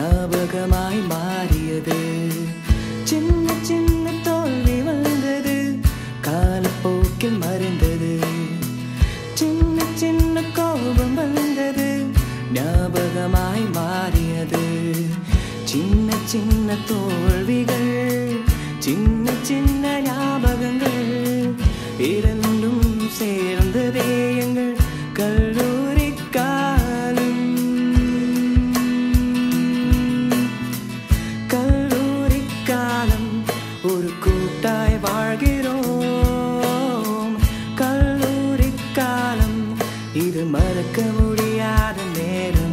ஞாபகமாய் மாறியது சின்ன சின்ன தோல்வி வந்தது காலப்போக்கில் மறைந்தது சின்ன சின்ன கோபம் வந்தது ஞாபகமாய் மாறியது சின்ன சின்ன தோல்விகள் சின்ன சின்ன ஞாபகங்கள் இரண்டும் சேர்ந்ததே எங்கள் கல்லூரி காலம் கல்லூரி காலம் ஒரு கூட்டாய் வாழ்கிறோம் கல்லூரி காலம் இது மறக்க முடியாத நேரம்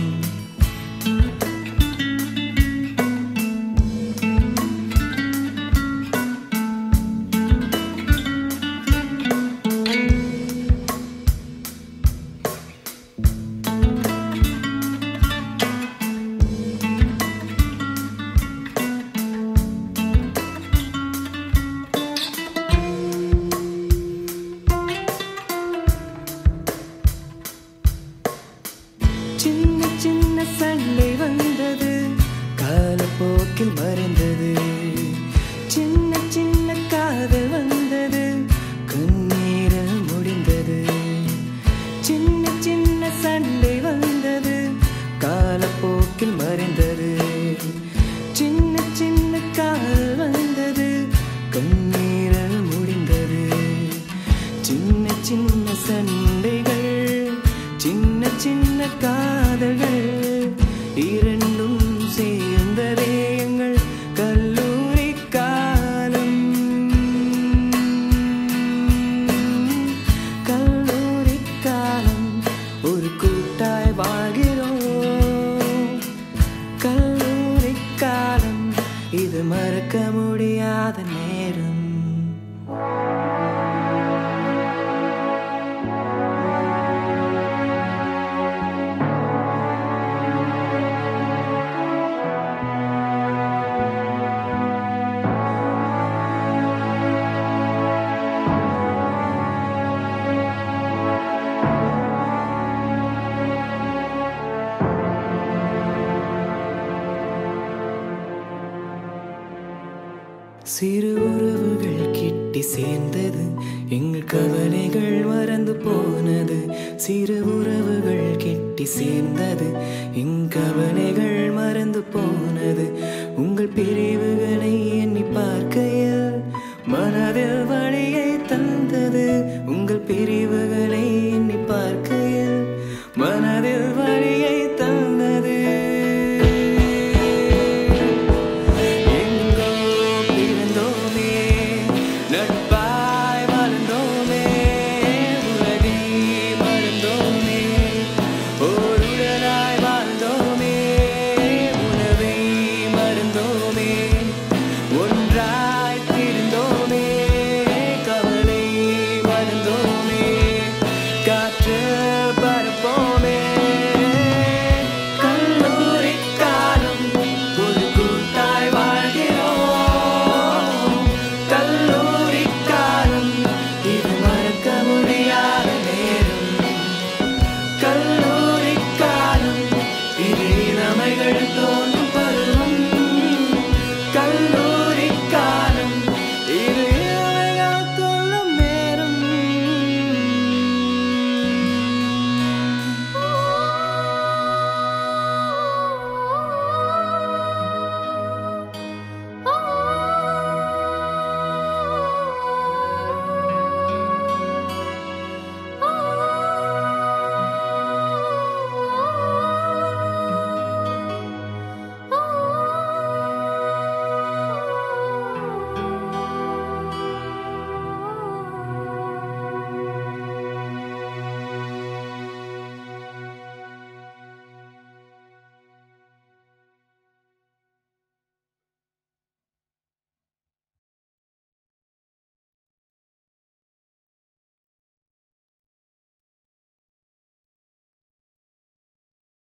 சின்ன சின்ன சண்டை வந்தது காலப்போக்கில் மறைந்தது சின்ன சின்ன காதல் வந்தது கண்ணீரில் முடிந்தது சின்ன சின்ன சண்டை வந்தது காலப்போக்கில் மறைந்தது சின்ன சின்ன காதல் வந்தது கண்ணீரில் முடிந்தது சின்ன சின்ன சண்டைகள் சின்ன சின்ன காதல்கள் இரண்டும் சேர்ந்ததே எங்கள் கல்லூரி காலம் கல்லூரி காலம் ஒரு கூட்டாய் வாழ்கிறோம் கல்லூரி காலம் இது மறக்க முடியாத நேரம் சிறு உறவுகள் கிட்டி சேர்ந்தது எங்கள் கவலைகள் மறந்து போனது சிறு உறவுகள் கிட்டி சேர்ந்தது எங்கள் கவலைகள் மறந்து போனது உங்கள் பிரிவுகளை